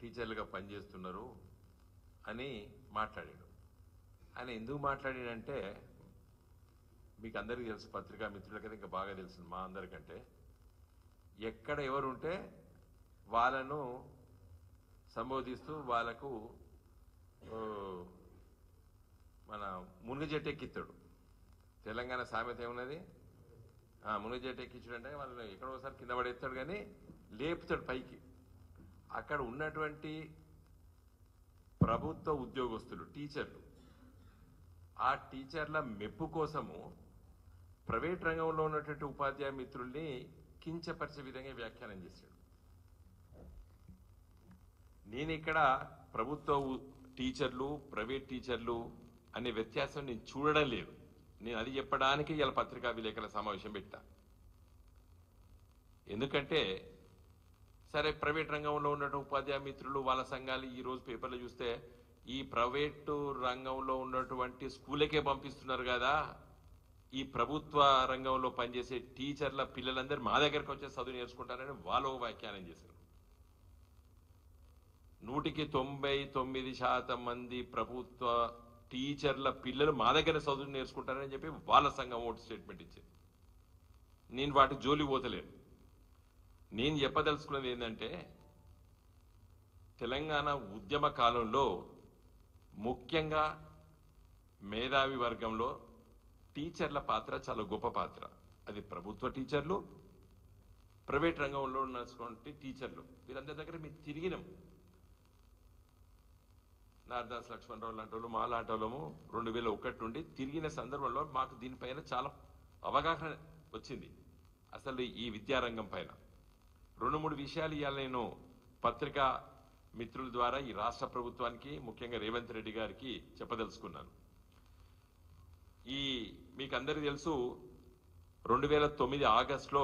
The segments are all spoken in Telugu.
టీచర్లుగా పనిచేస్తున్నారు అని మాట్లాడాడు ఆయన ఎందుకు మాట్లాడాడంటే మీకు అందరికీ తెలుసు పత్రికా మిత్రులకైతే ఇంకా బాగా తెలుసు మా అందరికంటే ఎక్కడ ఎవరు ఉంటే వాళ్ళను సంబోధిస్తూ వాళ్ళకు ఓ, మన మునుగ చెట్టు ఎక్కిస్తాడు తెలంగాణ సామెత ఏమున్నది ఆ, మునుగ చెట్టు ఎక్కించుడు అంటే వాళ్ళని ఎక్కడో ఒకసారి కింద పడేస్తాడు కానీ లేపుతాడు పైకి అక్కడ ఉన్నటువంటి ప్రభుత్వ ఉద్యోగస్తులు టీచర్లు ఆ టీచర్ల మెప్పు కోసము ప్రైవేట్ రంగంలో ఉన్నటువంటి ఉపాధ్యాయ మిత్రుల్ని కించపరిచే విధంగా వ్యాఖ్యానం చేశాడు నేను ఇక్కడ ప్రభుత్వ ఉ- టీచర్లు ప్రైవేట్ టీచర్లు అనే వ్యత్యాసం నేను చూడడం లేదు నేను అది చెప్పడానికి ఇలా పత్రికా విలేకరుల సమావేశం పెట్టా ఎందుకంటే సరే ప్రైవేట్ రంగంలో ఉన్న ఉపాధ్యాయ మిత్రులు వాళ్ళ సంఘాలు ఈ రోజు పేపర్లో చూస్తే ఈ ప్రైవేటు రంగంలో ఉన్నటువంటి స్కూళ్ళకే పంపిస్తున్నారు కదా ఈ ప్రభుత్వ రంగంలో పనిచేసే టీచర్ల పిల్లలందరూ మా దగ్గరకు వచ్చే చదువు నేర్చుకుంటారని వాళ్ళు ఒక వ్యాఖ్యానం చేశారు నూటికి తొంభై తొమ్మిది శాతం మంది ప్రభుత్వ టీచర్ల పిల్లలు మా దగ్గర చదువు నేర్చుకుంటారని చెప్పి వాళ్ళ సంఘం ఓటు స్టేట్మెంట్ ఇచ్చింది నేను వాటి జోలి పోతలేను నేను చెప్పదలుచుకున్నది ఏంటంటే తెలంగాణ ఉద్యమ కాలంలో ముఖ్యంగా మేధావి వర్గంలో టీచర్ల పాత్ర చాలా గొప్ప పాత్ర అది ప్రభుత్వ టీచర్లు ప్రైవేట్ రంగంలో ఉన్నటువంటి టీచర్లు వీరందరి దగ్గర మేము తిరిగినాం నారదాస్ లక్ష్మణరావు లాంటి వాళ్ళు మా లాంటి వాళ్ళము రెండు వేల ఒకటి నుండి తిరిగిన సందర్భంలో మాకు దీనిపైన చాలా అవగాహన వచ్చింది అసలు ఈ విద్యారంగం పైన రెండు మూడు విషయాలు ఇవాళ నేను పత్రికా మిత్రుల ద్వారా ఈ రాష్ట్ర ప్రభుత్వానికి ముఖ్యంగా రేవంత్ రెడ్డి గారికి చెప్పదలుచుకున్నాను ఈ మీకు అందరికీ తెలుసు రెండు వేల తొమ్మిది ఆగస్టులో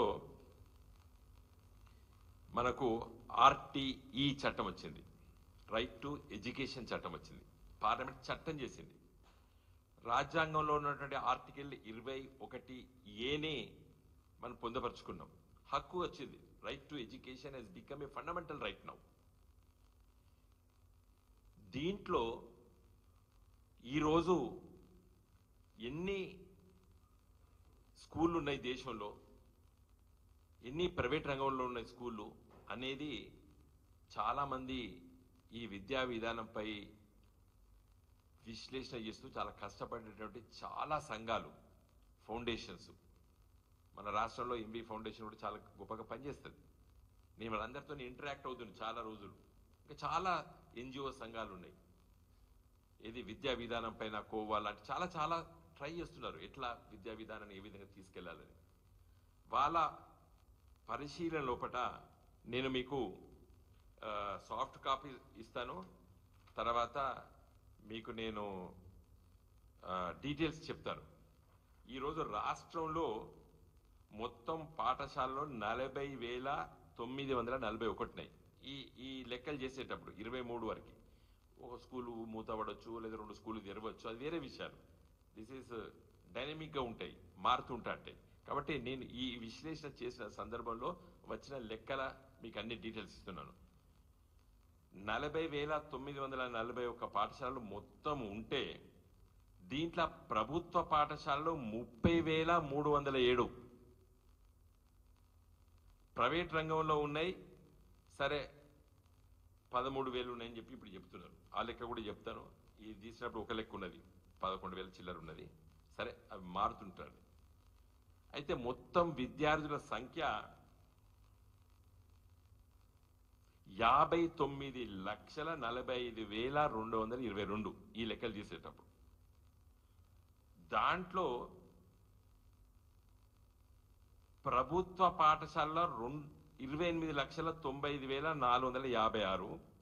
మనకు ఆర్టీఈ చట్టం వచ్చింది రైట్ టు ఎడ్యుకేషన్ చట్టం వచ్చింది పార్లమెంట్ చట్టం చేసింది రాజ్యాంగంలో ఉన్నటువంటి ఆర్టికల్ ఇరవై ఒకటి ఏని మనం పొందపరుచుకున్నాం హక్కు వచ్చింది right to education he's become a fundamental right now దీంట్లో ఈరోజు ఎన్ని స్కూళ్ళు ఉన్నాయి దేశంలో ఎన్ని ప్రైవేట్ రంగంలో ఉన్నాయి స్కూళ్ళు అనేది చాలామంది ఈ విద్యా విధానంపై విశ్లేషణ చేస్తూ చాలా కష్టపడేటువంటి చాలా సంఘాలు ఫౌండేషన్స్ మన రాష్ట్రంలో ఎంబీ ఫౌండేషన్ కూడా చాలా గొప్పగా పనిచేస్తుంది నేను వాళ్ళందరితో ఇంటరాక్ట్ అవుతుంది చాలా రోజులు ఇంకా చాలా ఎన్జిఓ సంఘాలు ఉన్నాయి ఇది విద్యా విధానం పైన కోవా లాంటి చాలా చాలా ట్రై చేస్తున్నారు ఎట్లా విద్యా విధానాన్ని ఏ విధంగా తీసుకెళ్లాలని వాళ్ళ పరిశీలన లోపట నేను మీకు ఆ, సాఫ్ట్ కాపీ ఇస్తాను తర్వాత మీకు నేను ఆ, డీటెయిల్స్ చెప్తాను ఈరోజు రాష్ట్రంలో మొత్తం పాఠశాలలో నలభై వేల తొమ్మిది వందల నలభై ఒకటినాయి ఈ ఈ లెక్కలు చేసేటప్పుడు ఇరవై మూడు వరకు ఒక స్కూలు మూతపడవచ్చు లేదా రెండు స్కూలు తెరవచ్చు అది వేరే విషయాలు దిస్ ఈస్ డైనమిక్గా ఉంటాయి మారుతుంటాయి కాబట్టి నేను ఈ విశ్లేషణ చేసిన సందర్భంలో వచ్చిన లెక్కల మీకు అన్ని డీటెయిల్స్ ఇస్తున్నాను నలభై వేల తొమ్మిది వందల నలభై ఒక్క పాఠశాలలు మొత్తం ఉంటే దీంట్లో ప్రభుత్వ పాఠశాలలో ముప్పై వేల మూడు వందల ఏడు ప్రైవేట్ రంగంలో ఉన్నాయి సరే పదమూడు వేలు ఉన్నాయని చెప్పి ఇప్పుడు చెప్తున్నారు ఆ లెక్క కూడా చెప్తాను ఇది తీసినప్పుడు ఒక లెక్క ఉన్నది పదకొండు వేల చిల్లర ఉన్నది సరే అవి మారుతుంటారు అయితే మొత్తం విద్యార్థుల సంఖ్య యాభై తొమ్మిది లక్షల నలభై ఐదు వేల రెండు వందల ఇరవై రెండు ఈ లెక్కలు తీసేటప్పుడు దాంట్లో ప్రభుత్వ పాఠశాలలో రెండు ఇరవై ఎనిమిది లక్షల తొంభై ఐదు వేల నాలుగు వందల యాభై ఆరు